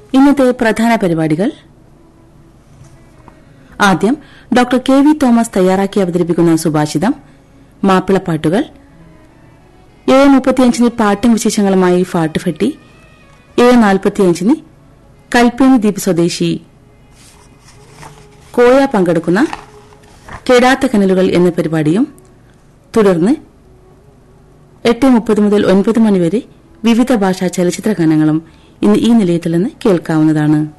ഇന്നത്തെ പ്രധാന പരിപാടികൾ ആദ്യം ഡോക്ടർ കെ വി തോമസ് തയ്യാറാക്കി അവതരിപ്പിക്കുന്ന സുഭാഷിതം മാപ്പിളപ്പാട്ടുകൾ ഏഴ് മുപ്പത്തിയഞ്ചിന് പാട്ടും വിശേഷങ്ങളുമായി ഫാട്ടുഫെട്ടി ഏഴ് നാൽപ്പത്തിയഞ്ചിന് കൽപ്പേനി ദ്വീപ് സ്വദേശി കോയ പങ്കെടുക്കുന്ന കെടാത്ത കനലുകൾ എന്ന പരിപാടിയും തുടർന്ന് എട്ട് മുപ്പത് മുതൽ ഒൻപത് മണിവരെ വിവിധ ഭാഷാ ചലച്ചിത്ര ഗാനങ്ങളും ഇന്ന് ഈ നിലയത്തിൽ നിന്ന് കേൾക്കാവുന്നതാണ്